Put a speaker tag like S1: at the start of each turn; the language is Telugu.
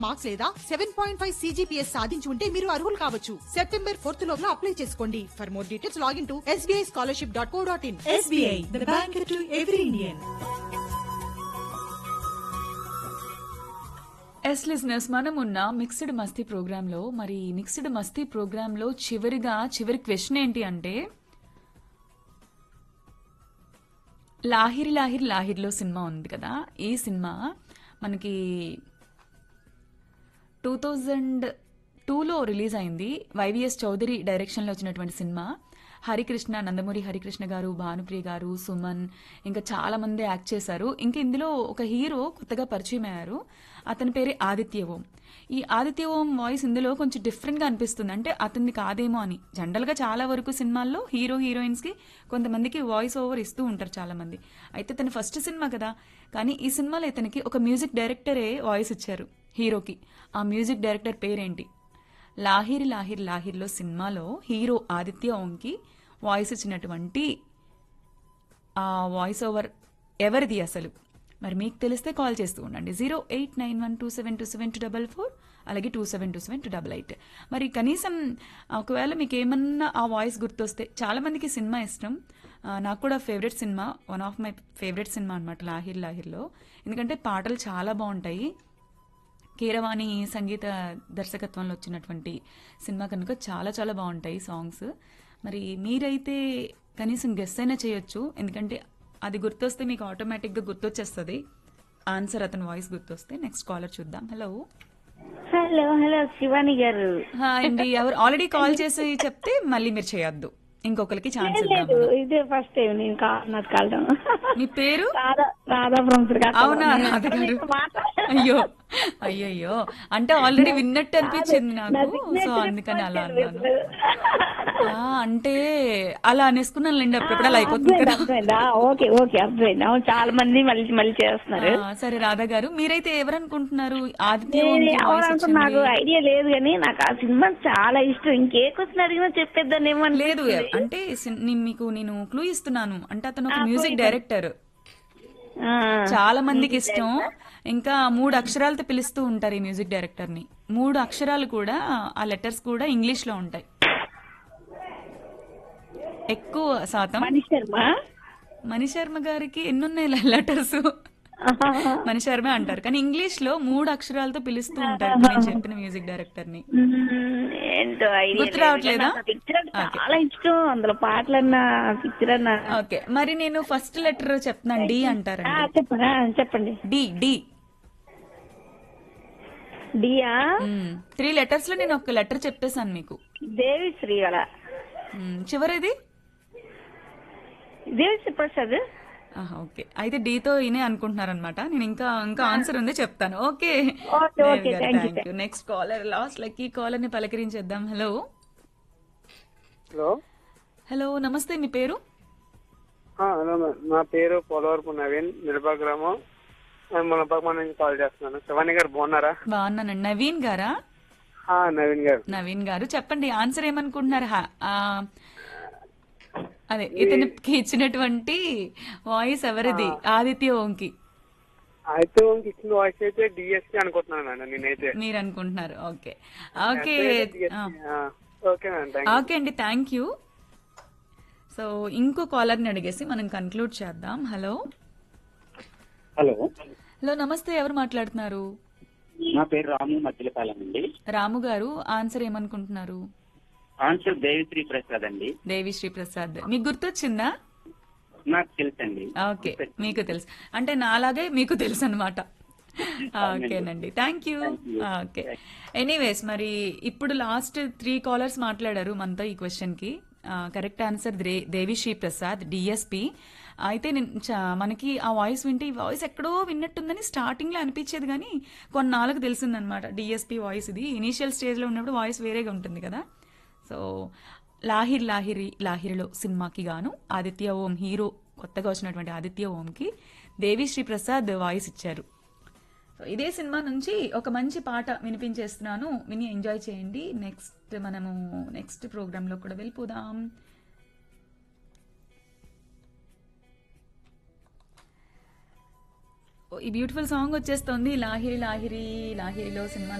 S1: మార్క్స్ లేదా సెవెన్ పాయింట్ ఫైవ్ సీజీపీఎస్ సాధించి ఉంటే మీరు అర్హులు కావచ్చు సెప్టెంబర్ ఫోర్త్ లోపల అప్లై చేసుకోండి for more details login to SBI scholarship dot co dot in
S2: SBI, the bank to every Indian.
S3: ఎస్ లిజినెస్ మనం ఉన్న మిక్స్డ్ మస్తీ ప్రోగ్రాంలో మరి మిక్స్డ్ మస్తీ ప్రోగ్రాంలో చివరిగా చివరి క్వశ్చన్ ఏంటి అంటే లాహిరి లాహిరి లాహిరిలో సినిమా ఉంది కదా ఈ సినిమా మనకి టూ థౌజండ్ టూలో రిలీజ్ అయింది వైవిఎస్ చౌదరి డైరెక్షన్లో వచ్చినటువంటి సినిమా హరికృష్ణ నందమూరి హరికృష్ణ గారు భానుప్రియ గారు సుమన్ ఇంకా చాలా మంది యాక్ట్ చేశారు ఇంకా ఇందులో ఒక హీరో కొత్తగా పరిచయం అయ్యారు అతని పేరే ఆదిత్య ఓం ఈ ఆదిత్య ఓం వాయిస్ ఇందులో కొంచెం డిఫరెంట్గా అనిపిస్తుంది అంటే అతన్ని కాదేమో అని జనరల్గా చాలా వరకు సినిమాల్లో హీరో హీరోయిన్స్కి కొంతమందికి వాయిస్ ఓవర్ ఇస్తూ ఉంటారు చాలా మంది అయితే తన ఫస్ట్ సినిమా కదా కానీ ఈ సినిమాలో ఇతనికి ఒక మ్యూజిక్ డైరెక్టరే వాయిస్ ఇచ్చారు హీరోకి ఆ మ్యూజిక్ డైరెక్టర్ పేరేంటి లాహిరి లాహిర్ లాహిర్లో సినిమాలో హీరో ఆదిత్య ఓంకి వాయిస్ ఇచ్చినటువంటి ఆ వాయిస్ ఓవర్ ఎవరిది అసలు మరి మీకు తెలిస్తే కాల్ చేస్తూ ఉండండి zero eight nine one two seven two seven two double four అలాగే two seven two seven two double eight మరి కనీసం ఒకవేళ మీకు ఏమన్నా ఆ వాయిస్ గుర్తొస్తే చాలా మందికి సినిమా ఇష్టం ఆ, నాకు కూడా favourite cinema one of my favourite cinema అనమాట లాహిర్ లాహిర్లో ఎందుకంటే పాటలు చాలా బాగుంటాయి కీరవాణి సంగీత దర్శకత్వంలో వచ్చినటువంటి సినిమా కనుక చాలా చాలా బాగుంటాయి సాంగ్స్ మరి మీరైతే కనీసం గెస్ అయినా చేయొచ్చు ఎందుకంటే అది గుర్తొస్తే మీకు ఆటోమేటిక్గా గుర్తొచ్చేస్తుంది ఆన్సర్ అతని వాయిస్ గుర్తొస్తే నెక్స్ట్ కాలర్ చూద్దాం హలో
S4: హలో హలో శివాని గారు
S3: హాయ్ అండి ఎవరు ఆల్రెడీ కాల్ చేసి చెప్తే మళ్ళీ మీరు చేయొద్దు ఇంకొకరికి ఛాన్స్ ఇద్దాం
S4: లేదు ఇదే ఫస్ట్ టైం నేను కా- నాకు కలడం
S3: మీ పేరు
S4: రాధా రాధాపురం శ్రీకాకుళం.
S3: అవునా
S4: నేను
S3: రాధ
S4: అసలు
S3: గారు
S4: మీకు మాట్లా-
S3: అయ్యో అయ్యయ్యో అంటే ఆల్రెడీ విన్నట్టు అనిపించింది
S4: నా
S3: నాకు సో
S4: signature
S3: అందుకని అలా
S4: important
S3: అన్నాను ఆ, అంటే అలా అనేసుకున్నానులేండి అప్పుడప్పుడు అలా అయిపోతుంది
S4: అర్థమైంది,
S3: కదా
S4: అర్థమైందా? ఓకే ఓకే అర్థమైంది అవును చాలా మంది మళ్ళీ మళ్ళీ చేస్తున్నారు
S3: ఆ, సరే రాధా గారు మీరైతే ఎవరనుకుంటున్నారు ఆదిత్య
S4: నేను
S3: ఓంకి
S4: ఎవరు
S3: వాయిస్
S4: అనుకున్నా, నాకు
S3: వచ్చింది
S4: ఐడియా లేదు కానీ నాకు ఆ సినిమా చాలా ఇష్టం ఇంకే క్వశ్చన్ అడిగినా చెప్పేద్దానేమో
S3: లేదు
S4: అనిపిస్తుంది.
S3: అంటే సిన్- నేను మీకు నేను క్లూ ఇస్తున్నాను అంటే అతను ఒక
S4: ఆ,
S3: మ్యూజిక్
S4: clue
S3: డైరెక్టర్
S4: ఆ.
S3: చాలా మందికి ఇష్టం ఇంకా మూడు అక్షరాలతో పిలుస్తూ ఉంటారు ఈ మ్యూజిక్ డైరెక్టర్ ని మూడు అక్షరాలు కూడా ఆ లెటర్స్ కూడా ఇంగ్లీష్ లో ఉంటాయి ఎక్కువ శాతం
S4: మణి శర్మ
S3: మణి శర్మ గారికి ఎన్నున్నాయి లెటర్స్ మణి శర్మ అంటారు కానీ ఇంగ్లీష్ లో మూడు అక్షరాలతో పిలుస్తూ ఉంటారు నేను చెప్పిన మ్యూజిక్ డైరెక్టర్ ని
S4: మ్మ్, ఏంటో ఐడియా
S3: గుర్తు రావట్లేదా?
S4: పిక్చర్ అంటే చాలా ఇష్టం అందులో పాటలన్నా పిక్చర్ అన్నా
S3: ఓకే మరి నేను ఫస్ట్ లెటర్ చెప్తున్నాను డి
S4: ఆ,
S3: అంటారండి
S4: చెప్పండి ఆ, చెప్పండి
S3: డి డి
S4: డియా
S3: త్రీ లెటర్స్ లో నేను ఒక లెటర్ చెప్పేశాను మీకు
S4: దేవి శ్రీ వాళ్ళ
S3: మ్మ్, చివరిది
S4: దేవి శ్రీ ప్రసాద్
S3: ఆహా, ఓకే అయితే డీతో ఇనే అనుకుంటున్నారు అనమాట నేను ఇంకా ఇంకా ఆన్సర్ ఉంది చెప్తాను okay
S4: okay, okay, thank you,
S3: thank you next caller last lucky caller ని పలకరించేద్దాం హలో
S5: హలో
S3: హలో నమస్తే మీ పేరు
S5: ఆ, హలో మ్యామ్. నా పేరు పోలవరపు నవీన్ నిలబా గ్రామం నేను మునపకమా నుంచి కాల్ చేస్తున్నాను శివాని గారు బాగున్నారా
S3: బాగున్నానండి నవీన్ గారా
S5: ఆ, నవీన్ గారు
S3: నవీన్ గారు చెప్పండి ఆన్సర్ ఏమనుకుంటున్నారు హా- ఆ, అదే ఇతనికి ఇచ్చినటువంటి వాయిస్ ఎవరిది ఆదిత్య ఓంకి
S5: అయితే ఇంక ఇచ్చిన వాయిస్ అయితే డిఎస్పీ అనుకుంటున్నాను మేడం నేనైతే
S3: మీరు అనుకుంటున్నారు ఓకే ఓకే ఆ.
S5: ఆ, ఓకే మేడం థ్యాంక్
S3: ఓకే అండి థ్యాంక్ యూ సో ఇంకో కాలర్ని అడిగేసి మనం కన్క్లూడ్ చేద్దాం హలో
S6: హలో
S3: హలో నమస్తే ఎవరు మాట్లాడుతున్నారు
S6: నా పేరు రాము మధ్యలపాలెం అండి
S3: రాము గారు ఆన్సర్ ఏమనుకుంటున్నారు
S6: ఆన్సర్ దేవిశ్రీ ప్రసాద్ అండి
S3: దేవి శ్రీ ప్రసాద్ మీకు గుర్తొచ్చిందా
S6: నాకు తెలుసండి
S3: ఓకే మీకు తెలుసు అంటే నాలాగే మీకు తెలుసు అనమాట ఓకేనండి థ్యాంక్ యూ ఓకే ఎనీవేస్ మరి ఇప్పుడు లాస్ట్ త్రీ కాలర్స్ మాట్లాడారు మనతో ఈ క్వశ్చన్ కి correct answer Devi Sri Prasad DSP అయితే నేను చా- మనకి ఆ వాయిస్ వింటే ఈ వాయిస్ ఎక్కడో విన్నట్టుందని స్టార్టింగ్ లో అనిపించేది కానీ కొన్నాళ్ళకు తెలిసిందనమాట డిఎస్పి వాయిస్ ఇది ఇనీషియల్ స్టేజ్ లో ఉన్నప్పుడు వాయిస్ వేరేగా ఉంటుంది కదా సో లాహిర్ లాహిరి లాహిరిలో సినిమాకి గాను ఆదిత్య ఓం హీరో కొత్తగా వచ్చినటువంటి ఆదిత్య ఓంకి దేవిశ్రీ ప్రసాద్ వాయిస్ ఇచ్చారు సో ఇదే సినిమా నుంచి ఒక మంచి పాట వినిపించేస్తున్నాను విని ఎంజాయ్ చేయండి నెక్స్ట్ మనము నెక్స్ట్ ప్రోగ్రాంలో కూడా వెళ్ళిపోదాం ఈ బ్యూటిఫుల్ సాంగ్ వచ్చేస్తుంది లాహిరి లాహిరి లాహిరిలో సినిమా